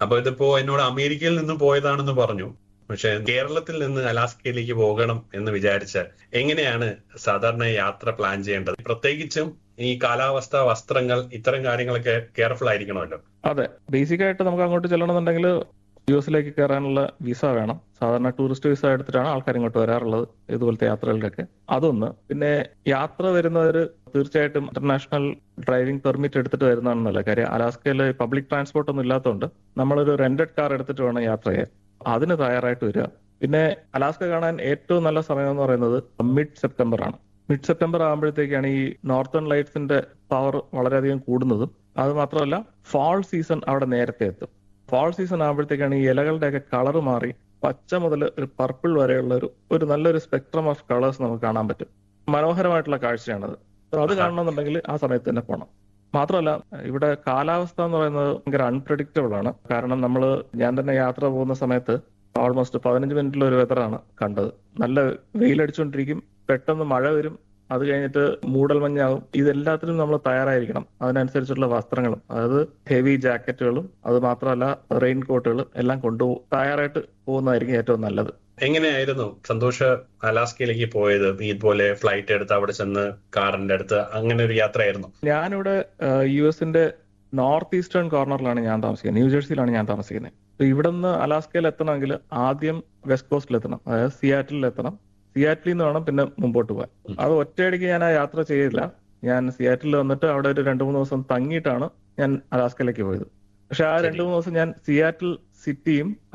അപ്പൊ ഇതിപ്പോ എന്നോട് അമേരിക്കയിൽ നിന്ന് പോയതാണെന്ന് പറഞ്ഞു പക്ഷെ കേരളത്തിൽ നിന്ന് അലാസ്കയിലേക്ക് പോകണം എന്ന് വിചാരിച്ചാൽ എങ്ങനെയാണ് സാധാരണ യാത്ര പ്ലാൻ ചെയ്യേണ്ടത് പ്രത്യേകിച്ചും ഈ കാലാവസ്ഥ വസ്ത്രങ്ങൾ ഇത്തരം കാര്യങ്ങളൊക്കെ കെയർഫുൾ ആയിരിക്കണമല്ലോ അതെ ബേസിക് ആയിട്ട് നമുക്ക് അങ്ങോട്ട് ചെല്ലണമെന്നുണ്ടെങ്കിൽ യു എസിലേക്ക് കയറാനുള്ള വിസ വേണം സാധാരണ ടൂറിസ്റ്റ് വിസ എടുത്തിട്ടാണ് ആൾക്കാർ ഇങ്ങോട്ട് വരാറുള്ളത് ഇതുപോലത്തെ യാത്രകൾക്കൊക്കെ അതൊന്ന് പിന്നെ യാത്ര വരുന്നവർ തീർച്ചയായിട്ടും ഇന്റർനാഷണൽ ഡ്രൈവിംഗ് പെർമിറ്റ് എടുത്തിട്ട് വരുന്നതാണെന്നല്ല കാര്യം അലാസ്കയിൽ പബ്ലിക് ട്രാൻസ്പോർട്ട് ഒന്നും ഇല്ലാത്തതുകൊണ്ട് നമ്മളൊരു റെന്റഡ് കാർ എടുത്തിട്ട് വേണം യാത്ര ചെയ്യാൻ അതിന് തയ്യാറായിട്ട് വരിക പിന്നെ അലാസ്ക കാണാൻ ഏറ്റവും നല്ല സമയം എന്ന് പറയുന്നത് മിഡ് സെപ്റ്റംബർ ആണ് മിഡ് സെപ്റ്റംബർ ആകുമ്പോഴത്തേക്കാണ് ഈ നോർത്തേൺ ലൈറ്റ്സിന്റെ പവർ വളരെയധികം കൂടുന്നതും അത് മാത്രമല്ല ഫാൾ സീസൺ അവിടെ നേരത്തെ എത്തും ഫാൾ സീസൺ ആകുമ്പോഴത്തേക്കാണ് ഈ ഇലകളുടെയൊക്കെ കളർ മാറി പച്ച മുതൽ ഒരു പർപ്പിൾ വരെയുള്ള ഒരു ഒരു നല്ലൊരു സ്പെക്ട്രം ഓഫ് കളേഴ്സ് നമുക്ക് കാണാൻ പറ്റും മനോഹരമായിട്ടുള്ള കാഴ്ചയാണത് So അത് കാണണമെന്നുണ്ടെങ്കിൽ ആ സമയത്ത് തന്നെ പോകണം മാത്രമല്ല ഇവിടെ കാലാവസ്ഥ എന്ന് പറയുന്നത് ഭയങ്കര അൺപ്രഡിക്റ്റബിൾ ആണ് കാരണം നമ്മൾ ഞാൻ തന്നെ യാത്ര പോകുന്ന സമയത്ത് ഓൾമോസ്റ്റ് പതിനഞ്ച് മിനിറ്റിൽ ഒരു വെതറാണ് കണ്ടത് നല്ല വെയിലടിച്ചുകൊണ്ടിരിക്കും പെട്ടെന്ന് മഴ വരും അത് കഴിഞ്ഞിട്ട് മൂടൽമഞ്ഞാവും ഇതെല്ലാത്തിനും നമ്മൾ തയ്യാറായിരിക്കണം അതിനനുസരിച്ചുള്ള വസ്ത്രങ്ങളും അതായത് ഹെവി ജാക്കറ്റുകളും അത് മാത്രമല്ല റെയിൻ കോട്ടുകൾ എല്ലാം കൊണ്ടുപോകും തയ്യാറായിട്ട് പോകുന്നതായിരിക്കും ഏറ്റവും നല്ലത് എങ്ങനെയായിരുന്നു സന്തോഷ് അലാസ്കയിലേക്ക് പോയത് ഇതുപോലെ ഫ്ലൈറ്റ് എടുത്ത് അവിടെ ചെന്ന് കാറിന്റെ അടുത്ത് അങ്ങനെ ഒരു യാത്രയായിരുന്നു ഞാനിവിടെ യു എസിന്റെ നോർത്ത് ഈസ്റ്റേൺ കോർണറിലാണ് ഞാൻ താമസിക്കുന്നത് ന്യൂജേഴ്സിയിലാണ് ഞാൻ താമസിക്കുന്നത് അപ്പൊ ഇവിടെ നിന്ന് അലാസ്കയിൽ എത്തണമെങ്കിൽ ആദ്യം വെസ്റ്റ് കോസ്റ്റിൽ എത്തണം അതായത് സിയാറ്റിൽ എത്തണം സിയാറ്റിൽ നിന്ന് വേണം പിന്നെ മുമ്പോട്ട് പോകാൻ അത് ഒറ്റയടിക്ക് ഞാൻ ആ യാത്ര ചെയ്തില്ല ഞാൻ സിയാറ്റിൽ വന്നിട്ട് അവിടെ ഒരു രണ്ടു മൂന്ന് ദിവസം തങ്ങിയിട്ടാണ് ഞാൻ അലാസ്കയിലേക്ക് പോയത് പക്ഷെ ആ രണ്ടു മൂന്ന് ദിവസം ഞാൻ സിയാറ്റിൽ സിറ്റിയും